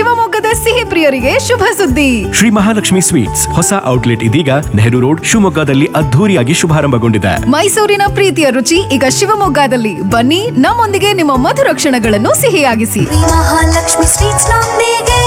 ಶಿವಮೊಗ್ಗದ ಸಿಹಿ ಪ್ರಿಯರಿಗೆ ಶುಭ ಸುದ್ದಿ ಶ್ರೀ ಮಹಾಲಕ್ಷ್ಮಿ ಸ್ವೀಟ್ಸ್ ಹೊಸ ಔಟ್ಲೆಟ್ ಇದೀಗ ನೆಹರು ರೋಡ್ ಶಿವಮೊಗ್ಗದಲ್ಲಿ ಅದ್ಧೂರಿಯಾಗಿ ಶುಭಾರಂಭಗೊಂಡಿದೆ ಮೈಸೂರಿನ ಪ್ರೀತಿಯ ರುಚಿ ಈಗ ಶಿವಮೊಗ್ಗದಲ್ಲಿ ಬನ್ನಿ ನಮ್ಮೊಂದಿಗೆ ನಿಮ್ಮ ಮಧುರ ಕ್ಷಣಗಳನ್ನು ಸಿಹಿಯಾಗಿಸಿ ಮಹಾಲಕ್ಷ್ಮಿ ಸ್ವೀಟ್ಸ್ ನೊಂದಿಗೆ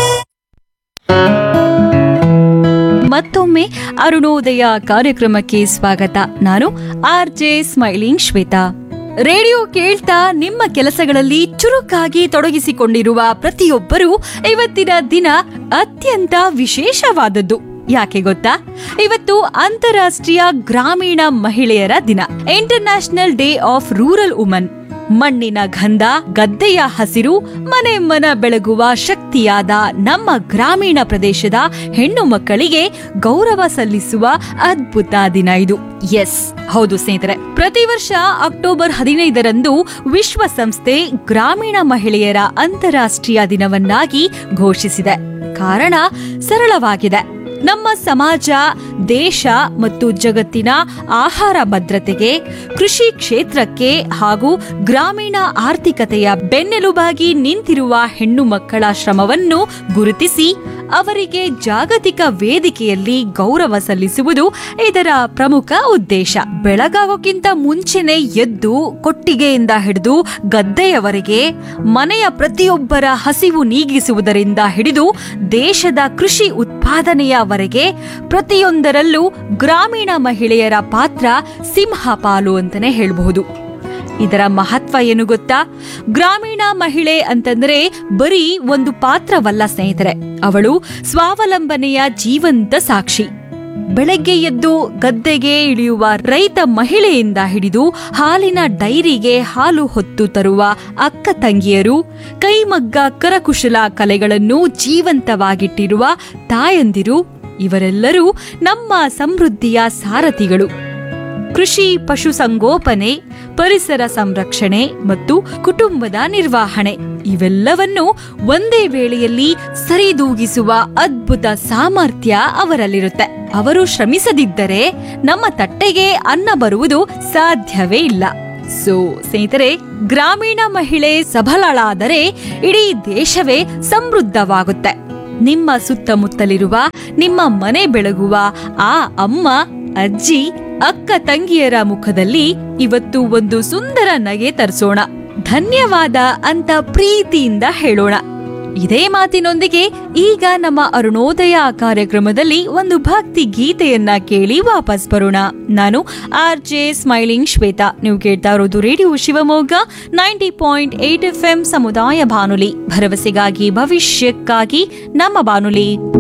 ಮತ್ತೊಮ್ಮೆ ಅರುಣೋದಯ ಕಾರ್ಯಕ್ರಮಕ್ಕೆ ಸ್ವಾಗತ ನಾನು R J smiling Shweta radio ಕೇಳ್ತಾ ನಿಮ್ಮ ಕೆಲಸಗಳಲ್ಲಿ ಚುರುಕಾಗಿ ತೊಡಗಿಸಿಕೊಂಡಿರುವ ಪ್ರತಿಯೊಬ್ಬರೂ ಇವತ್ತಿನ ದಿನ ಅತ್ಯಂತ ವಿಶೇಷವಾದದ್ದು ಯಾಕೆ ಗೊತ್ತಾ ಇವತ್ತು ಅಂತಾರಾಷ್ಟ್ರೀಯ ಗ್ರಾಮೀಣ ಮಹಿಳೆಯರ ದಿನ international day of rural woman ಮಣ್ಣಿನ ಗಂಧ ಗದ್ದೆಯ ಹಸಿರು ಮನೆ ಮನ ಬೆಳಗುವ ಶಕ್ತಿಯಾದ ನಮ್ಮ ಗ್ರಾಮೀಣ ಪ್ರದೇಶದ ಹೆಣ್ಣು ಮಕ್ಕಳಿಗೆ ಗೌರವ ಸಲ್ಲಿಸುವ ಅದ್ಭುತ ದಿನ ಇದು ಎಸ್ ಹೌದು ಸ್ನೇಹಿತರೆ ಪ್ರತಿ ವರ್ಷ ಅಕ್ಟೋಬರ್ ಹದಿನೈದರಂದು ವಿಶ್ವಸಂಸ್ಥೆ ಗ್ರಾಮೀಣ ಮಹಿಳೆಯರ ಅಂತಾರಾಷ್ಟ್ರೀಯ ದಿನವನ್ನಾಗಿ ಘೋಷಿಸಿದೆ ಕಾರಣ ಸರಳವಾಗಿದೆ ನಮ್ಮ ಸಮಾಜ ದೇಶ ಮತ್ತು ಜಗತ್ತಿನ ಆಹಾರ ಭದ್ರತೆಗೆ ಕೃಷಿ ಕ್ಷೇತ್ರಕ್ಕೆ ಹಾಗೂ ಗ್ರಾಮೀಣ ಆರ್ಥಿಕತೆಯ ಬೆನ್ನೆಲುಬಾಗಿ ನಿಂತಿರುವ ಹೆಣ್ಣು ಮಕ್ಕಳ ಶ್ರಮವನ್ನು ಗುರುತಿಸಿ ಅವರಿಗೆ ಜಾಗತಿಕ ವೇದಿಕೆಯಲ್ಲಿ ಗೌರವ ಸಲ್ಲಿಸುವುದು ಇದರ ಪ್ರಮುಖ ಉದ್ದೇಶ ಬೆಳಗಾಗೋಕ್ಕಿಂತ ಮುಂಚೆನೆ ಎದ್ದು ಕೊಟ್ಟಿಗೆಯಿಂದ ಹಿಡಿದು ಗದ್ದೆಯವರೆಗೆ ಮನೆಯ ಪ್ರತಿಯೊಬ್ಬರ ಹಸಿವು ನೀಗಿಸುವುದರಿಂದ ಹಿಡಿದು ದೇಶದ ಕೃಷಿ ಉತ್ಪಾದನೆಯವರೆಗೆ ಪ್ರತಿಯೊಂದರಲ್ಲೂ ಗ್ರಾಮೀಣ ಮಹಿಳೆಯರ ಪಾತ್ರ ಸಿಂಹ ಪಾಲು ಅಂತಾನೆ ಹೇಳಬಹುದು ಇದರ ಮಹತ್ವ ಏನು ಗೊತ್ತಾ ಗ್ರಾಮೀಣ ಮಹಿಳೆ ಅಂತಂದ್ರೆ ಬರೀ ಒಂದು ಪಾತ್ರವಲ್ಲ ಸ್ನೇಹಿತರೆ ಅವಳು ಸ್ವಾವಲಂಬನೆಯ ಜೀವಂತ ಸಾಕ್ಷಿ ಬೆಳಗ್ಗೆ ಎದ್ದು ಗದ್ದೆಗೆ ಇಳಿಯುವ ರೈತ ಮಹಿಳೆಯಿಂದ ಹಿಡಿದು ಹಾಲಿನ ಡೈರಿಗೆ ಹಾಲು ಹೊತ್ತು ತರುವ ಅಕ್ಕ ತಂಗಿಯರು ಕೈಮಗ್ಗ ಕರಕುಶಲ ಕಲೆಗಳನ್ನು ಜೀವಂತವಾಗಿಟ್ಟಿರುವ ತಾಯಂದಿರು ಇವರೆಲ್ಲರೂ ನಮ್ಮ ಸಮೃದ್ಧಿಯ ಸಾರಥಿಗಳು ಕೃಷಿ ಪಶುಸಂಗೋಪನೆ ಪರಿಸರ ಸಂರಕ್ಷಣೆ ಮತ್ತು ಕುಟುಂಬದ ನಿರ್ವಹಣೆ ಇವೆಲ್ಲವನ್ನು ಒಂದೇ ವೇಳೆಯಲ್ಲಿ ಸರಿದೂಗಿಸುವ ಅದ್ಭುತ ಸಾಮರ್ಥ್ಯ ಅವರಲ್ಲಿರುತ್ತೆ ಅವರು ಶ್ರಮಿಸದಿದ್ದರೆ ನಮ್ಮ ತಟ್ಟೆಗೆ ಅನ್ನ ಬರುವುದು ಸಾಧ್ಯವೇ ಇಲ್ಲ ಸೊ ಸ್ನೇಹಿತರೆ ಗ್ರಾಮೀಣ ಮಹಿಳೆ ಸಬಲಳಾದರೆ ಇಡೀ ದೇಶವೇ ಸಮೃದ್ಧವಾಗುತ್ತೆ ನಿಮ್ಮ ಸುತ್ತಮುತ್ತಲಿರುವ ನಿಮ್ಮ ಮನೆ ಬೆಳಗುವ ಆ ಅಮ್ಮ ಅಜ್ಜಿ ಅಕ್ಕ ತಂಗಿಯರ ಮುಖದಲ್ಲಿ ಇವತ್ತು ಒಂದು ಸುಂದರ ನಗೆ ತರಿಸೋಣ ಧನ್ಯವಾದ ಅಂತ ಪ್ರೀತಿಯಿಂದ ಹೇಳೋಣ ಇದೇ ಮಾತಿನೊಂದಿಗೆ ಈಗ ನಮ್ಮ ಅರುಣೋದಯ ಕಾರ್ಯಕ್ರಮದಲ್ಲಿ ಒಂದು ಭಕ್ತಿ ಗೀತೆಯನ್ನ ಕೇಳಿ ವಾಪಸ್ ಬರೋಣ ನಾನು ಆರ್ ಜೆ ಸ್ಮೈಲಿಂಗ್ ಶ್ವೇತಾ ನೀವು ಕೇಳ್ತಾ ಇರೋದು radio Shivamogga ninety point eight F M ಸಮುದಾಯ ಬಾನುಲಿ ಭರವಸೆಗಾಗಿ ಭವಿಷ್ಯಕ್ಕಾಗಿ ನಮ್ಮ ಬಾನುಲಿ